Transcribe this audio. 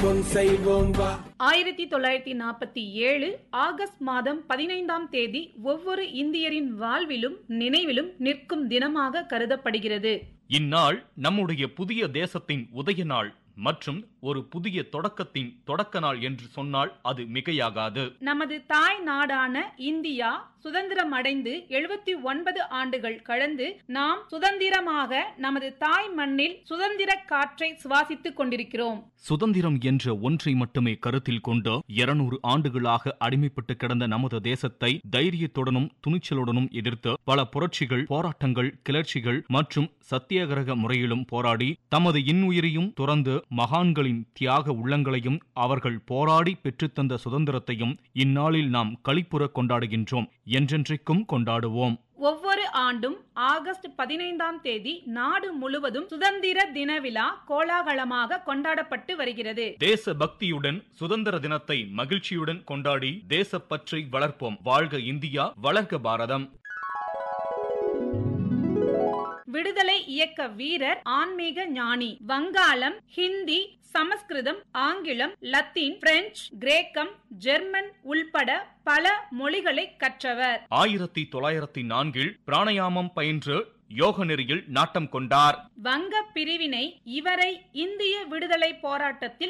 பொன் செய்வோம் வா ஆயிரத்தி தொள்ளாயிரத்தி நாற்பத்தி ஏழு ஆகஸ்ட் மாதம் பதினைந்தாம் தேதி ஒவ்வொரு இந்தியரின் வாழ்விலும் நினைவிலும் நிற்கும் தினமாக கருதப்படுகிறது இந்நாள் நம்முடைய புதிய தேசத்தின் உதய நாள் மற்றும் ஒரு புதிய தொடக்கத்தின் தொடக்க நாள் என்று சொன்னால் அது மிகையாகாது நமது தாய் நாடான இந்தியா சுதந்திரம் அடைந்து எழுபத்தி ஒன்பது ஆண்டுகள் கடந்து நாம் சுதந்திரமாக நமது தாய் மண்ணில் சுதந்திர காற்றை சுவாசித்துக் கொண்டிருக்கிறோம் சுதந்திரம் என்ற ஒன்றை மட்டுமே கருத்தில் கொண்டு இருநூறு ஆண்டுகளாக அடிமைப்பட்டு கிடந்த நமது தேசத்தை தைரியத்துடனும் துணிச்சலுடனும் எதிர்த்து பல புரட்சிகள் போராட்டங்கள் கிளர்ச்சிகள் மற்றும் சத்தியாகிரக முறையிலும் போராடி தமது இன்னுயிரையும் துறந்து மகான்களின் தியாக உள்ளங்களையும் அவர்கள் போராடி பெற்றுத்தந்த சுதந்திரத்தையும் இந்நாளில் நாம் களிப்புற கொண்டாடுகின்றோம் என்றென்றைக்கும் கொண்டாடுவோம் ஒவ்வொரு ஆண்டும் ஆகஸ்ட் பதினைந்தாம் தேதி நாடு முழுவதும் சுதந்திர தின விழா கோலாகலமாக கொண்டாடப்பட்டு வருகிறது தேச பக்தியுடன் சுதந்திர தினத்தை மகிழ்ச்சியுடன் கொண்டாடி தேசப்பற்றை வளர்ப்போம் வாழ்க இந்தியா வளர்க பாரதம் விடுதலை இயக்க வீரர் ஆன்மீக ஞானி வங்காளம் ஹிந்தி சமஸ்கிருதம் ஆங்கிலம் லத்தீன் பிரெஞ்சு கிரேக்கம் ஜெர்மன் உள்பட பல மொழிகளை கற்றவர் ஆயிரத்தி தொள்ளாயிரத்தி நான்கில் பிராணயாமம் பயின்று யோக நெறியில் நாட்டம் கொண்டார் வங்க பிரிவினை இவரை இந்திய விடுதலை போராட்டத்தில்